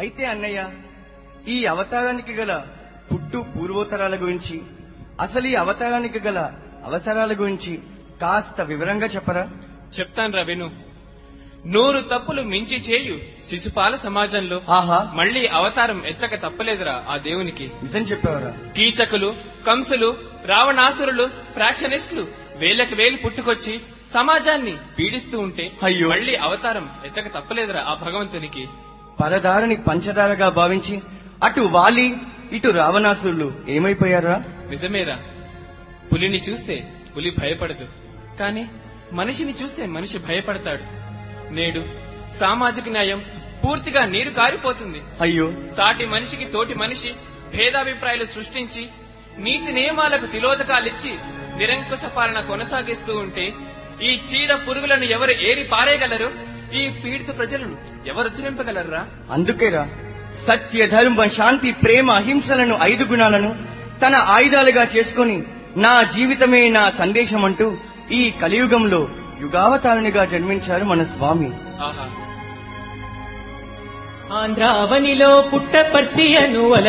అయితే అన్నయ్య ఈ అవతారానికి గల పుట్టు పూర్వోత్తరాల గురించి అసలు ఈ అవతారానికి గల అవసరాల గురించి కాస్త వివరంగా చెప్పరా చెప్తాను రా విను నూరు తప్పులు మించి చేయు శిశుపాల సమాజంలో ఆహా మళ్ళీ అవతారం ఎత్తక తప్పలేదురా ఆ దేవునికి నిజం చెప్పావరా కీచకులు కంసులు రావణాసురులు ఫ్రాక్షనిస్టులు వేలకు వేలు పుట్టుకొచ్చి సమాజాన్ని పీడిస్తూ ఉంటే అయ్యో. మళ్ళీ అవతారం ఎత్తక తప్పలేదురా ఆ భగవంతునికి పరదారని పంచదారగా భావించి అటు వాలి ఇటు రావణాసురులు ఏమైపోయారా నిజమేరా పులిని చూస్తే పులి భయపడదు కానీ మనిషిని చూస్తే మనిషి భయపడతాడు నేడు సామాజిక న్యాయం పూర్తిగా నీరు కారిపోతుంది అయ్యో సాటి మనిషికి తోటి మనిషి భేదాభిప్రాయాలు సృష్టించి నీతి నియమాలకు తిలోదకాలిచ్చి నిరంకుశ పాలన కొనసాగిస్తూ ఉంటే ఈ చీడ పురుగులను ఎవరు ఏరి పారేయగలరు ఈ పీడిత ప్రజలను ఎవరు ఉద్ధరింపగలరురా అందుకేరా సత్య ధర్మ శాంతి ప్రేమ అహింసలను ఐదు గుణాలను తన ఆయుధాలుగా చేసుకొని నా జీవితమే నా సందేశం అంటూ ఈ కలియుగంలో యుగావతారునిగా జన్మించారు మన స్వామి ఆహా ఆంధ్రావనిలో పుట్టపర్తి అను